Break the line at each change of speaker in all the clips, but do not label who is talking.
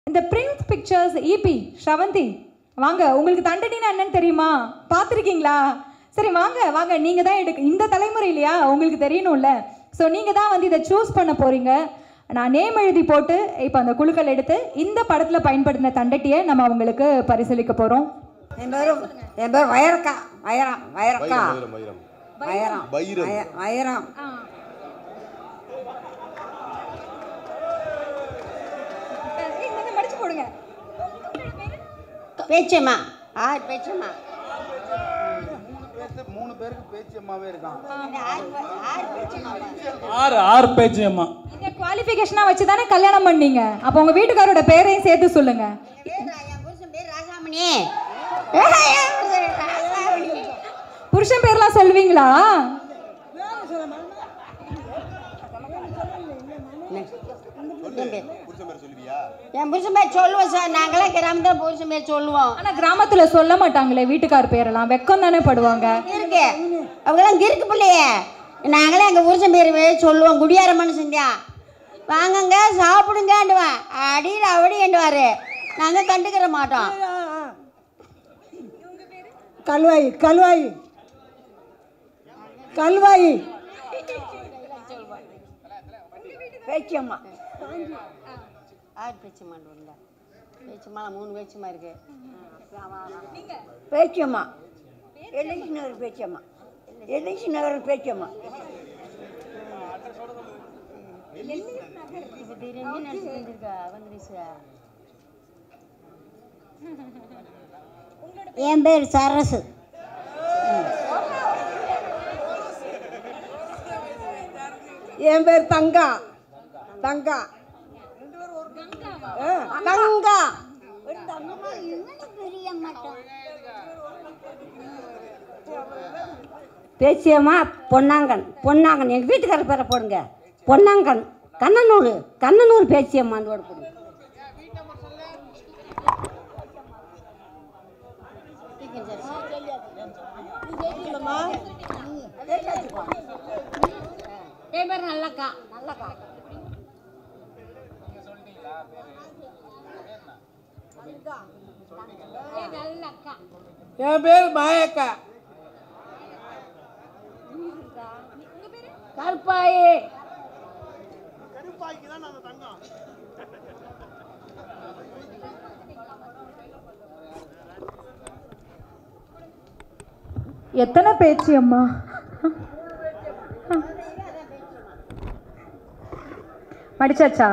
இந்த Prince pictures EB ஷவந்தி வாங்க உங்களுக்கு தண்டனைனா என்னன்னு தெரியுமா பார்த்துருக்கீங்களா சரி வாங்க வாங்க நீங்கள் தான் எடுக்க இந்த தலைமுறை இல்லையா உங்களுக்கு தெரியணும்ல ஸோ நீங்கள் தான் வந்து இதை சூஸ் பண்ண போகிறீங்க நான் நேம் எழுதி போட்டு இப்போ அந்த குழுக்கள் எடுத்து இந்த படத்தில் பயன்படுத்தின தண்டட்டியை நம்ம அவங்களுக்கு பரிசீலிக்க போகிறோம்
என் பேர் என் பேர் வயரக்கா வயரம் வயரக்கா
வைரம் வைரம்
வயரம்
வைரம்.
வய- வயரம்
மடிச்சு போடுங்க
பேச்சம்மா ஆ பேச்சம்மா
மூணு பேருக்கு பேச்சு அம்மாவே இருக்கான்
ஆறு ஆறு பேச்சு அம்மா
இந்த குவாலிஃபிகேஷனாக வச்சு தானே கல்யாணம் பண்ணீங்க அப்போ உங்கள் வீட்டுக்காரோட பேரையும் சேர்த்து சொல்லுங்க
என் புருஷன் பேர் ராசாமணி
புருஷன் பேர்லாம் சொல்வீங்களா
புருஷன் பேர் சொல்லுவியா
என் புருஷன் பேர் சொல்லுவோம் சார் நாங்களாம் கிராமத்தில் புருஷன் பேர் சொல்லுவோம்
ஆனா கிராமத்துல சொல்ல மாட்டாங்களே வீட்டுக்கார் பேரெல்லாம் வெக்கம் தானே படுவாங்க
இருக்கு அவங்களாம் கிறுக்கு பிள்ளையே நாங்களே எங்கள் புருஷன் பேர் சொல்லுவோம் குடியார மனுஷன்யா வாங்கங்க சாப்பிடுங்கண்டுவேன் அடியில் அவடின்டுவார் நாங்கள் கண்டுக்கிற மாட்டோம்
கல்வாயி கல்வாயி கல்வாயி
பேச்சியம்மா ஆறு பேச்சியம்மா உண்டா பேச்சியம்மா மூணு பேச்சியம்மா இருக்கு பேச்சியம்மா எல்ஐசி நகர் பேச்சியம்மா எல்ஐசி நகர் பேச்சியம்மா இப்போ திடீர்னு நடிச்சுட்டு இருக்கா வந்துருச்சு என் பேர் சரசு
என் பேர் தங்கா தங்கா ஆ, தங்கா
பேச்சியம்மா பொன்னாங்கன் பொன்னாங்கன் எங்கள் வீட்டுக்கார பேரை போடுங்க பொன்னாங்கன் கண்ணனூர் கண்ணனூர் பேச்சியம்மான்னு போட போடுங்க என் பேர் நல்லக்கா நல்லக்கா
என் பேர் மாயக்கா
கருப்பாயி
எத்தனை பேச்சு அம்மா படிச்சாச்சா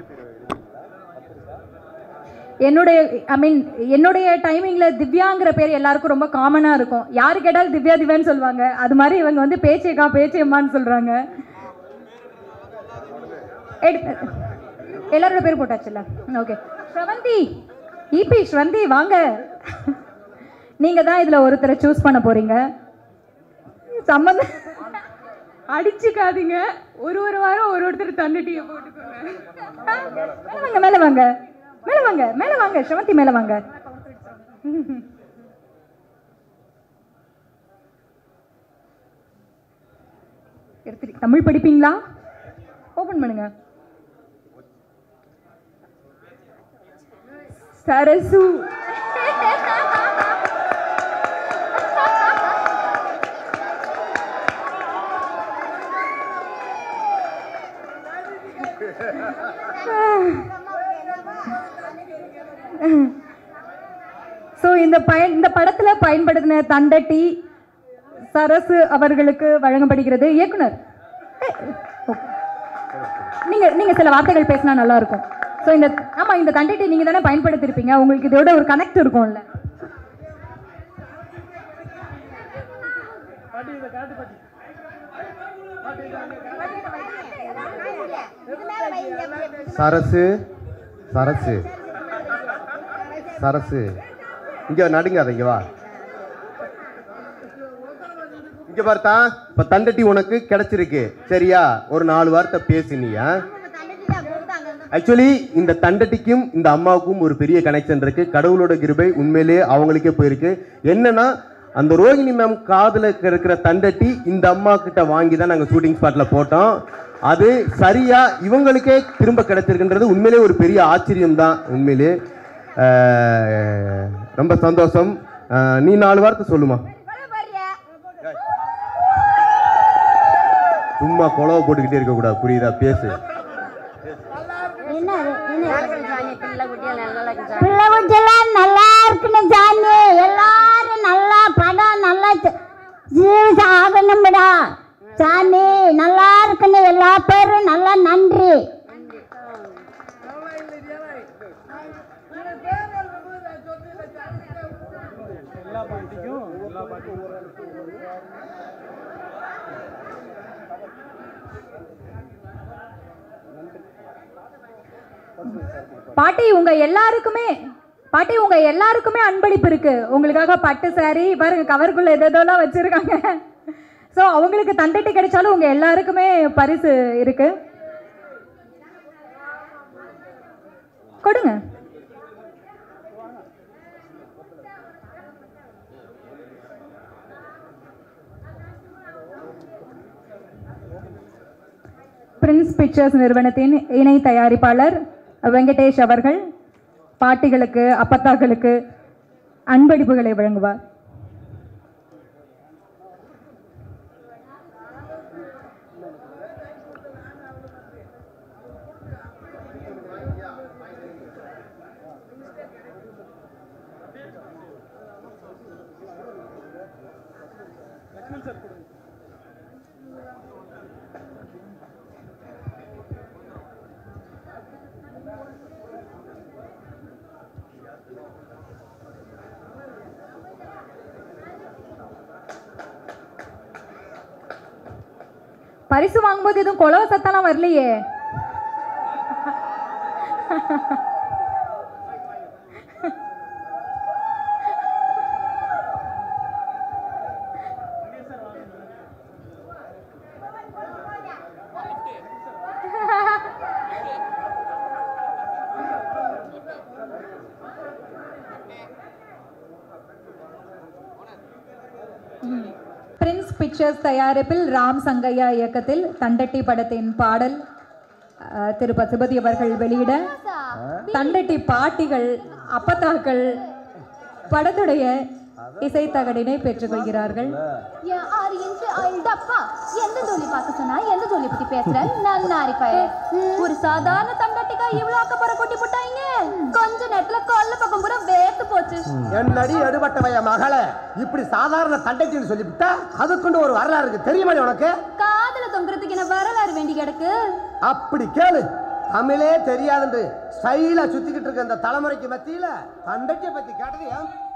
என்னுடைய ஐ மீன் என்னுடைய டைமிங்கில் திவ்யாங்கிற பேர் எல்லாருக்கும் ரொம்ப காமனாக இருக்கும் யாரு கேட்டாலும் திவ்யா திவ்யான்னு சொல்லுவாங்க அது மாதிரி இவங்க வந்து பேச்சேக்கா பேச்சேம்மான்னு சொல்கிறாங்க எல்லாரோட பேர் போட்டாச்சுல்ல ஓகே ஸ்ரவந்தி இபி ஸ்ரவந்தி வாங்க நீங்கள் தான் இதில் ஒருத்தரை சூஸ் பண்ண போகிறீங்க சம்மந்தம் அடிச்சுக்காதீங்க ஒரு ஒரு வாரம் ஒரு ஒருத்தர் தண்ணிட்டியை போட்டுக்கோங்க மேலே வாங்க மேலே வாங்க மேலே வாங்க மேலே வாங்க ஸ்ரவந்தி மேலே வாங்க எடுத்துட்டு தமிழ் படிப்பீங்களா ஓபன் பண்ணுங்க சரசு ஸோ இந்த பயன் இந்த படத்தில் பயன்படுத்தின தண்டட்டி சரசு அவர்களுக்கு வழங்கப்படுகிறது இயக்குனர் நீங்கள் நீங்கள் சில வார்த்தைகள் பேசினா நல்லா இருக்கும் ஸோ இந்த ஆமாம் இந்த தண்டட்டி நீங்கள் தானே பயன்படுத்தியிருப்பீங்க உங்களுக்கு இதோட ஒரு கனெக்ட் இருக்கும்ல
சரசு சரசு சரசு இங்க நடுங்காத இங்க வா இங்க பார்த்தா இப்ப தண்டட்டி உனக்கு கிடைச்சிருக்கு சரியா ஒரு நாலு வார்த்தை பேசினியா ஆக்சுவலி இந்த தண்டட்டிக்கும் இந்த அம்மாவுக்கும் ஒரு பெரிய கனெக்ஷன் இருக்கு கடவுளோட கிருபை உண்மையிலேயே அவங்களுக்கே போயிருக்கு என்னன்னா அந்த ரோகிணி மேம் காதுல இருக்கிற தண்டட்டி இந்த அம்மா கிட்ட வாங்கி தான் நாங்கள் ஷூட்டிங் ஸ்பாட்ல போட்டோம் அது சரியா இவங்களுக்கே திரும்ப கிடைச்சிருக்குன்றது உண்மையிலே ஒரு பெரிய ஆச்சரியம் தான் உண்மையிலே அஹ், ரொம்ப சந்தோஷம் அஹ், நீ நாலு வார்த்தை சொல்லுமா சும்மா குழவை போட்டுக்கிட்டே இருக்க கூடாது புரியுதா பேசு
பிள்ளை குட்டியெல்லாம் நல்லா இருக்குன்னு சாமி எல்லாரும் நல்லா படம் நல்லா ஜீவிஸ் ஆகணும்டா சாமி நல்லா இருக்குன்னு எல்லா பேரும் நல்லா நன்றி
பாட்டி உங்க எல்லாருக்குமே பாட்டி உங்க எல்லாருக்குமே அன்பளிப்பு இருக்கு உங்களுக்காக பட்டு saree பாருங்க கவருக்குள்ள எதெல்லாம் வச்சிருக்காங்க ஸோ அவங்களுக்கு தண்டட்டி கிடைச்சாலும் உங்க எல்லாருக்குமே பரிசு இருக்கு கொடுங்க பிரின்ஸ் பிக்சர்ஸ் நிறுவனத்தின் இணை தயாரிப்பாளர் வெங்கடேஷ் அவர்கள் பாட்டிகளுக்கு அப்பத்தாக்களுக்கு அன்பளிப்புகளை வழங்குவார் பரிசு வாங்கும்போது எதுவும் கொலவ சத்தம்லாம் வரலையே பிரின்ஸ் பிக்சர்ஸ் தயாரிப்பில் ராம் சங்கையா இயக்கத்தில் தண்டட்டி படத்தின் பாடல் அஹ், திரு பசுபதி அவர்கள் வெளியிட தண்டட்டி பாட்டிகள் அப்பத்தாக்கள் படத்துடைய இசைத்தகடினை பெற்றுக்கொள்கிறார்கள்
என் ஆறு இன்ச்சு ஆயில் டப்பா எந்த ஜோலி பார்க்க சொன்னா எந்த ஜோலி பத்தி பேசுற நான் நாரிப்பாய ஒரு சாதாரண தண்டாட்டிக்கா இவ்வளவு அக்கப்புற கொட்டி போட்டாங்க கொஞ்ச நேரத்துல கொல்ல பக்கம் பூரா வேர்த்து போச்சு
என்னடி எடுபட்டவைய மகளே இப்படி சாதாரண தண்டைச்சின்னு சொல்லிவிட்டா அதுக்குண்டு ஒரு வரலாறு இருக்கு தெரியுமா உனக்கு
காதுல தொங்குறதுக்கு என்ன வரலாறு வேண்டி கிடக்கு
அப்படி கேளு தமிழே தெரியாதுன்று ஸ்டைலா சுத்திக்கிட்டு இருக்க இந்த தலைமுறைக்கு மத்தியில தண்டைச்சியை பத்தி கேட்டது ஏன்